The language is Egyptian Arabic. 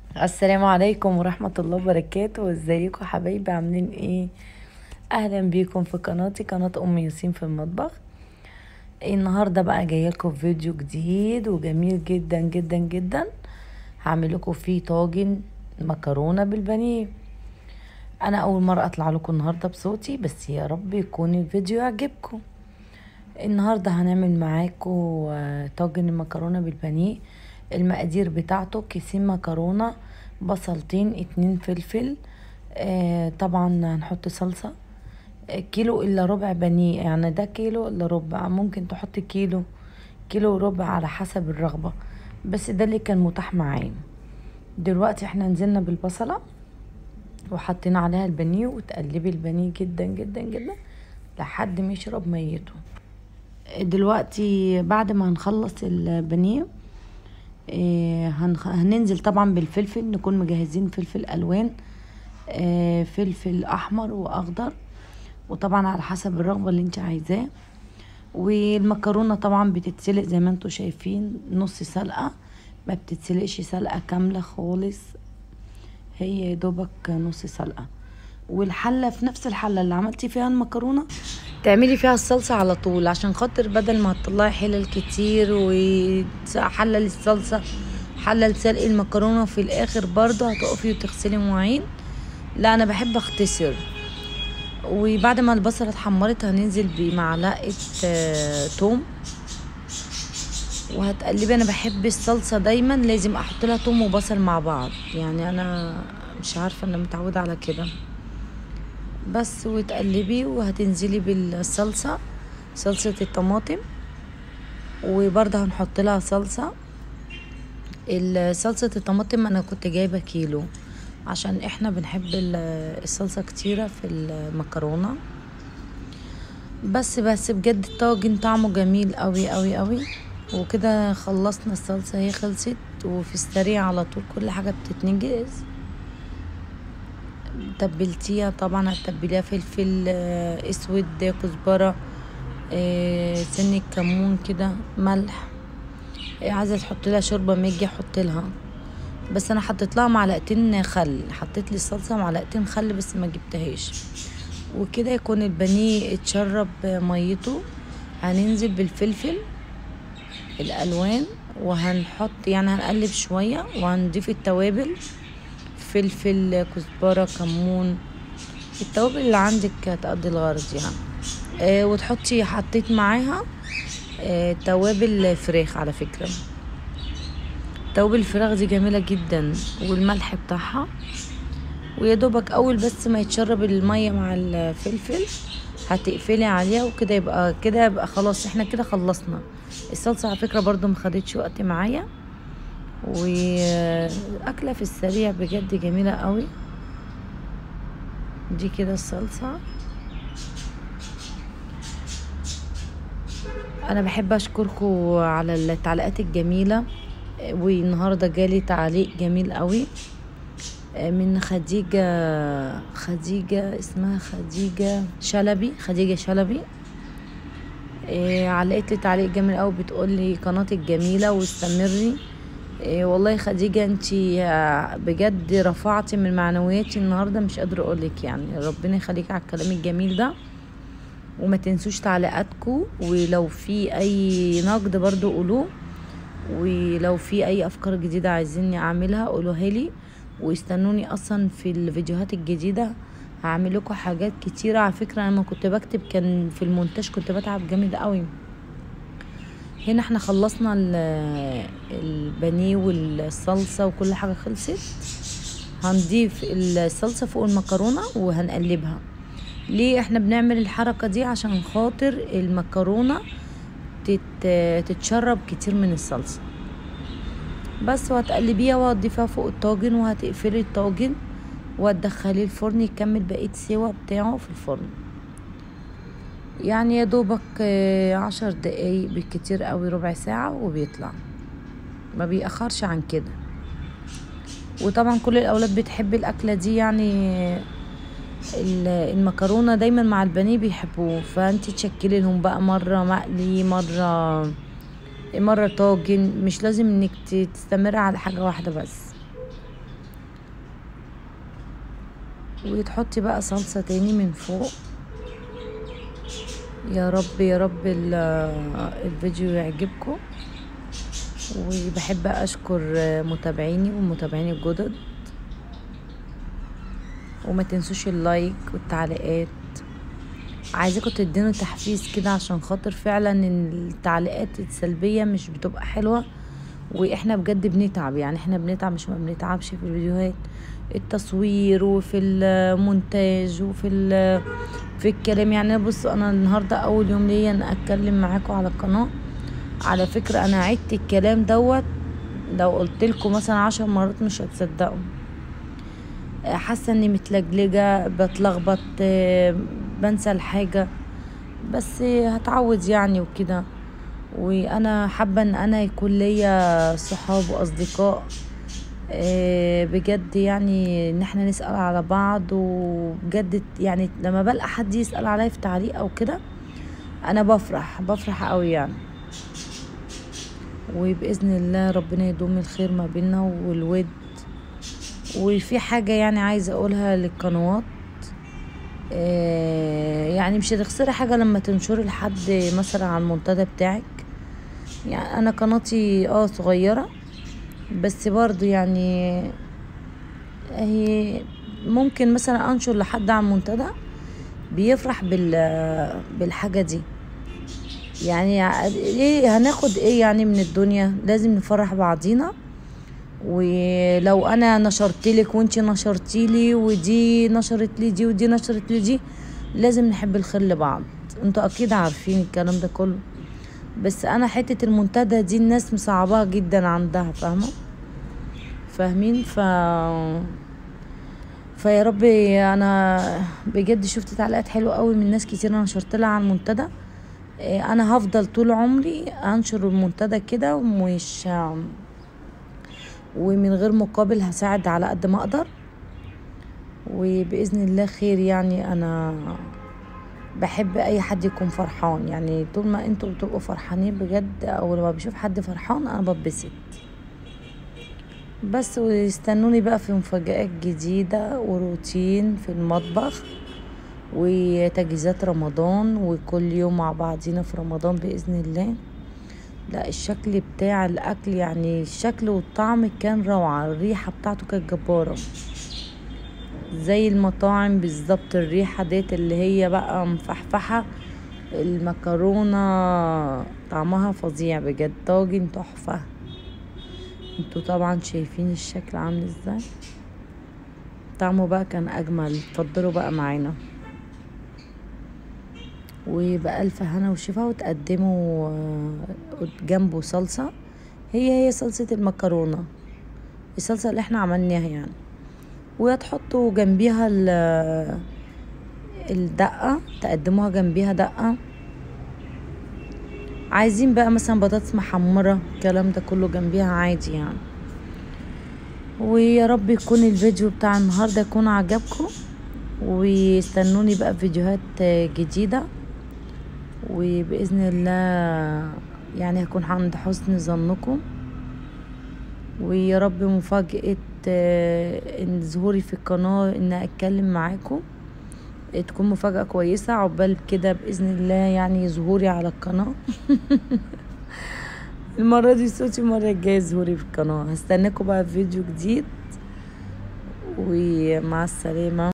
السلام عليكم ورحمة الله وبركاته ازيكم حبايبي عاملين ايه اهلا بيكم في قناتي قناة ام ياسين في المطبخ النهاردة بقى جاية لكم فيديو جديد وجميل جدا جدا جدا هعمل لكم فيه طاجن مكرونة بالبانيه انا اول مرة اطلع لكم النهاردة بصوتي بس يا رب يكون الفيديو يعجبكم النهاردة هنعمل معاكم آه، طاجن المكرونة بالبانيه المقادير بتاعته كيسين مكرونة بصلتين اتنين فلفل آه طبعا هنحط صلصة آه، كيلو الا ربع بانيه يعني ده كيلو الا ربع ممكن تحط كيلو كيلو وربع على حسب الرغبة بس ده اللي كان متاح معايا دلوقتي احنا نزلنا بالبصلة وحطينا عليها البانيه وتقلبي البانيه جدا جدا جدا لحد ما يشرب ميته دلوقتي بعد ما هنخلص البانيه إيه، هنخ- هننزل طبعا بالفلفل نكون مجهزين فلفل الوان آه، فلفل احمر واخضر وطبعا على حسب الرغبه اللي انت عايزاه والمكرونه طبعا بتتسلق زي ما انتم شايفين نص سلقه ما بتتسلقش سلقه كامله خالص هي يا دوبك نص سلقه والحله في نفس الحله اللي عملتي فيها المكرونه تعملي فيها الصلصه على طول عشان خاطر بدل ما تطلعي حلل كتير وحله للصلصه حله لسلق المكرونه وفي الاخر برضه هتقفي وتغسلي مواعين لا انا بحب اختصر وبعد ما البصله اتحمرت هننزل بمعلقه آه، توم وهتقلبي انا بحب الصلصه دايما لازم احط لها توم وبصل مع بعض يعني انا مش عارفه انا متعوده على كده بس وتقلبي وهتنزلي بالصلصه صلصه الطماطم وبرضه هنحط لها صلصه ال- صلصه الطماطم انا كنت جايبه كيلو عشان احنا بنحب ال- الصلصه كتيره في المكرونه بس بس بجد الطاجن طعمه جميل قوي قوي قوي وكده خلصنا الصلصه هي خلصت وفي السريع على طول كل حاجه بتتنجز تبلتيها طبعا هتتبليها فلفل آه، اسود كزبره آه، سن كمون كده ملح آه، عايزه تحط لها شوربه ماجي حط لها بس انا حطيت لها معلقتين خل حطيت لي الصلصه معلقتين خل بس ما جبتهاش وكده يكون البانيه اتشرب ميته هننزل بالفلفل الالوان وهنحط يعني هنقلب شويه وهنضيف التوابل فلفل كزبره كمون التوابل اللي عندك هتقضي الغرض يعني آه وتحطي حطيت معاها آه توابل فراخ على فكره توابل الفراخ دي جميله جدا والملح بتاعها ويا دوبك اول بس ما يتشرب الميه مع الفلفل هتقفلي عليها وكده يبقى كده يبقى خلاص احنا كده خلصنا الصلصه على فكره برضو ما خدتش وقت معايا واكله في السريع بجد جميله قوي دي كده الصلصه انا بحب اشكركم على التعليقات الجميله والنهارده جالي تعليق جميل قوي من خديجة خديجة اسمها خديجة شلبي خديجة شلبي إيه علقت لي تعليق جميل قوي بتقول لي قناتك جميلة واستمري إيه والله خديجة انتي آه، بجد رفعتي من معنوياتي النهاردة مش قادرة اقولك يعني ربنا يخليك على الكلام الجميل ده وما تنسوش تعليقاتكم ولو في اي نقد برضو قولوه ولو في اي افكار جديدة عايزيني اعملها قولوها لي واستنوني اصلا في الفيديوهات الجديدة هعمل لكم حاجات كتيرة على فكرة انا لما كنت بكتب كان في المونتاج كنت بتعب جامد قوي هنا احنا خلصنا ال- البانيه والصلصة وكل حاجة خلصت هنضيف الصلصة فوق المكرونة وهنقلبها ليه احنا بنعمل الحركة دي عشان خاطر المكرونة تت... تتشرب كتير من الصلصة بس وهتقلبيها وهتضيفيها فوق الطاجن وهتقفلي الطاجن وهتدخليه الفرن يكمل بقية سوا بتاعه في الفرن يعني يا دوبك آه، عشر دقايق بالكتير قوي ربع ساعة وبيطلع ما بيأخرش عن كده وطبعا كل الأولاد بتحب الأكلة دي يعني ال- المكرونة دايما مع البانيه بيحبوه فانت تشكلي لهم بقى مرة مقلي مرة مرة طاجن مش لازم انك ت- تستمر على حاجة واحدة بس وتحطي بقى صلصة تاني من فوق يا رب يا رب الفيديو يعجبكم وبحب اشكر متابعيني ومتابعيني الجدد وما تنسوش اللايك والتعليقات عايزاكم تدينوا تحفيز كده عشان خاطر فعلا التعليقات السلبية مش بتبقى حلوة واحنا بجد بنتعب يعني احنا بنتعب مش ما بنتعبش في الفيديوهات التصوير وفي المونتاج وفي في الكلام يعني بصوا انا النهارده اول يوم ليا ان اتكلم معاكم على القناه على فكره انا عدت الكلام دوت لو قلت لكم مثلا عشر مرات مش هتصدقوا حاسه اني متلجلجه بتلخبط بنسى الحاجه بس هتعود يعني وكده وانا حابه ان انا يكون ليا صحاب واصدقاء بجد يعني ان احنا نسال على بعض وبجد يعني لما بلقى حد يسال عليا في تعليق او كده انا بفرح بفرح قوي يعني وباذن الله ربنا يدوم الخير ما بيننا والود وفي حاجه يعني عايزه اقولها للقنوات يعني مش هتخسري حاجه لما تنشري لحد مثلا على المنتدى بتاعك يعني انا قناتي اه صغيره بس برضو يعني هي ممكن مثلا انشر لحد على المنتدى بيفرح بال بالحاجة دي يعني ايه هناخد ايه يعني من الدنيا لازم نفرح بعضينا ولو انا نشرت لك وانت نشرتي لي ودي نشرت لي دي ودي نشرت لي دي لازم نحب الخير لبعض انتوا اكيد عارفين الكلام ده كله بس انا حته المنتدى دي الناس مصعباها جدا عندها فاهمه فاهمين ف فيا رب انا بجد شفت تعليقات حلوه قوي من ناس كتير انا نشرت لها على المنتدى انا هفضل طول عمري انشر المنتدى كده ومش ومن غير مقابل هساعد على قد ما اقدر وباذن الله خير يعني انا بحب اي حد يكون فرحان يعني طول ما انتوا بتبقوا فرحانين بجد او لما بشوف حد فرحان انا ببسط بس ويستنوني بقى في مفاجآت جديدة وروتين في المطبخ وتجهيزات رمضان وكل يوم مع بعضينا في رمضان بإذن الله لا الشكل بتاع الأكل يعني الشكل والطعم كان روعة الريحة بتاعته كانت جبارة زي المطاعم بالظبط الريحة ديت اللي هي بقى مفحفحة المكرونة طعمها فظيع بجد طاجن تحفة انتوا طبعا شايفين الشكل عامل ازاي طعمه بقى كان اجمل اتفضلوا بقى معانا وبألف هنا وشفا وتقدموا جنبه صلصة هي هي صلصة المكرونة الصلصة اللي احنا عملناها يعني وتحطوا جنبيها الدقة تقدموها جنبيها دقة عايزين بقى مثلا بطاطس محمرة الكلام ده كله جنبيها عادي يعني ويا رب يكون الفيديو بتاع النهاردة يكون عجبكم ويستنوني بقى فيديوهات جديدة وبإذن الله يعني هكون عند حسن ظنكم ويا رب مفاجأة ان ظهوري في القناة ان اتكلم معاكم تكون مفاجأة كويسة عقبال كده بإذن الله يعني ظهوري على القناة المرة دي صوتي المرة الجاية ظهوري في القناة هستناكم بقى في فيديو جديد ومع السلامة